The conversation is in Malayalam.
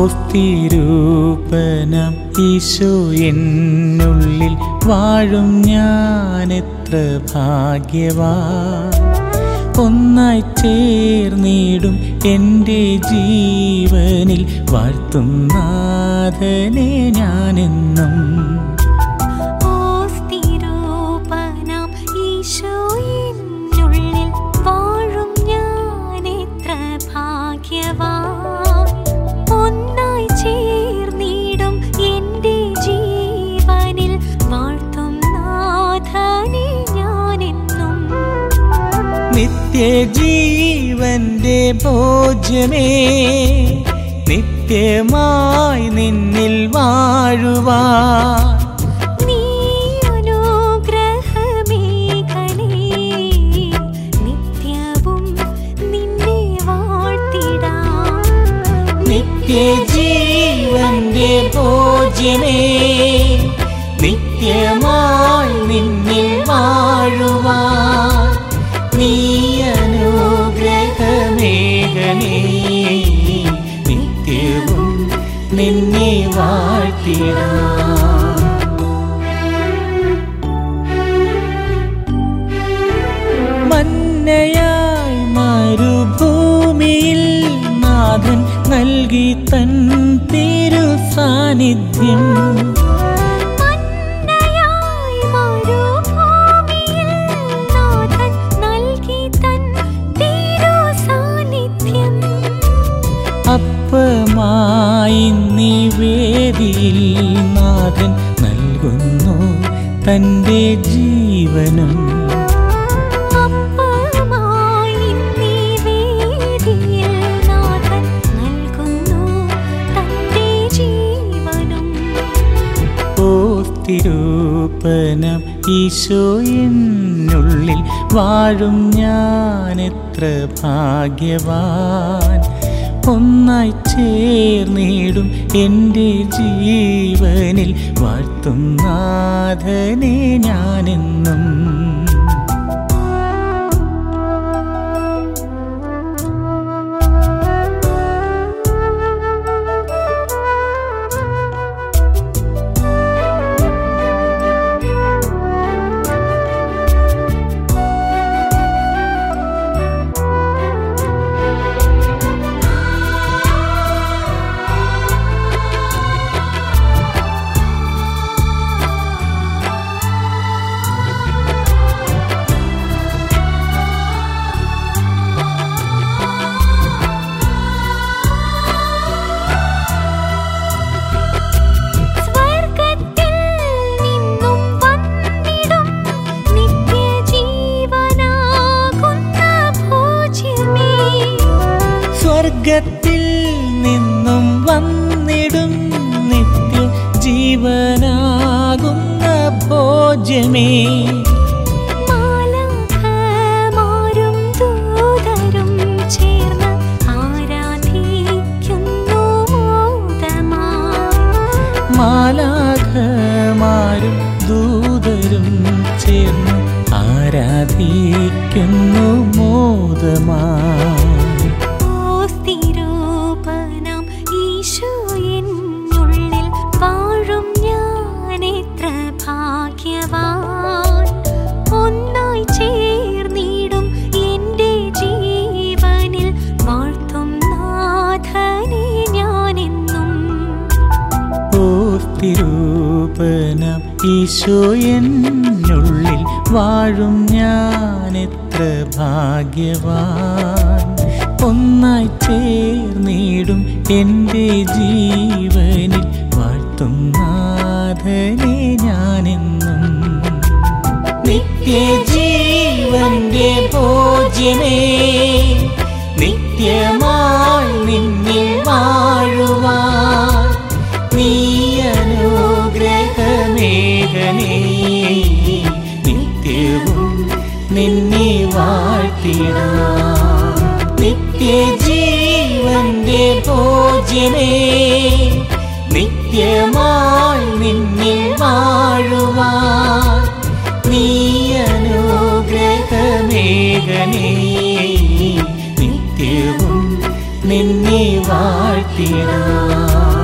ഓസ്തിരൂപനം ഈശോ എന്നുള്ളിൽ വാഴും ഞാൻ എത്ര ഭാഗ്യവാൻ ഒന്നായി ചേർന്നിടും എൻ്റെ ജീവനിൽ വാഴ്ത്തും നാഥനെ ഞാനെന്നും ഓസ്തിരൂപനാം ഈശോയിനുള്ളിൽ വാഴും ഞാൻ എത്ര ഭാഗ്യവാൻ ഒന്നായി ചേർന്നിടും എൻ്റെ ജീവനിൽ വാഴ്ത്തും നാഥനെ ഞാനെന്നും നിത്യജീവന്റെ ഭോജ്യമേ നിത്യമായി നിന്നിൽ വാഴുവാൻ നീ അനുഗ്രഹമേഘനേ നിത്യവും നിന്നെ വാഴ്ത്തിടാം നിത്യജീവന്റെ ഭോജ്യമേ നിത്യമായി നിന്നിൽ വാഴുവാൻ നീ അനുഗ്രഹമേഘനേ നിത്യവും നിന്നെ വാഴ്ത്തിടാം മന്നയായി മരുഭൂമിയിൽ നാഥൻ നൽകി തൻ തിരു സാന്നിധ്യം മന്നയായി മരുഭൂമിയിൽ നാഥൻ നൽകി തൻ തിരുസാന്നിധ്യം. അപ്പമായി നിവേദിയിൽ നാഥൻ നൽകുന്നു തൻ്റെ ജീവനും അപ്പമായി നിവേദിയിൽ നാഥൻ നൽകുന്നു തന്റെ ജീവനും. ഓസ്തിരൂപനം ഈശോ എന്നുള്ളിൽ വാഴും ഞാൻ എത്ര ഭാഗ്യവാൻ ഒന്നായി ചേർന്നിടും എൻ്റെ ജീവനിൽ വാഴ്ത്തും നാഥനെ ഞാനെന്നും സ്വർഗ്ഗത്തിൽ നിന്നും വന്നിടും നിത്യജീവനാകുന്ന ഭോജ്യമേ. സ്വർഗത്തിൽ നിന്നും വന്നിടും നിത്യ ജീവനാകുന്ന ഭോജ്യമേ മാലാഖമാരും ദൂതരും ചേർന്ന് ആരാധിക്കുന്നു മോദമായി. മാലാഖമാരും ദൂതരും ചേർന്ന് ആരാധിക്കുന്നു മോദമായി ഓസ്തിരൂപനാം ഈശോയിനുള്ളിൽ വാഴും ഞാൻ എത്ര ഭാഗ്യവാൻ ഒന്നായി ചേർന്നിടും എൻ്റെ ജീവനിൽ വാഴ്ത്തും നാഥനെ ഞാനെന്നും ഓസ്തിരൂപനം ഈശോ എന്നുള്ളിൽ വാഴും ഞാൻ എത്ര ഭാഗ്യവാൻ ഒന്നായി ചേർന്നിടും എൻ്റെ ജീവനിൽ വാഴ്ത്തും നാഥനെ ഞാനെന്നും നിത്യജീവന്റെ ഭോജ്യമേ നിത്യമായി നിന്നിൽ വാഴുവാൻ നീ അനുഗ്രഹമേഘനേ നിത്യവും നിന്നെ വാഴ്ത്തിടാം നിത്യജീവന്റെ ഭോജ്യമേ നിത്യമായി നിന്നിൽ വാഴുവാൻ നീ അനുഗ്രഹമേഘനേ നിത്യവും നിന്നെ വാഴ്ത്തിടാം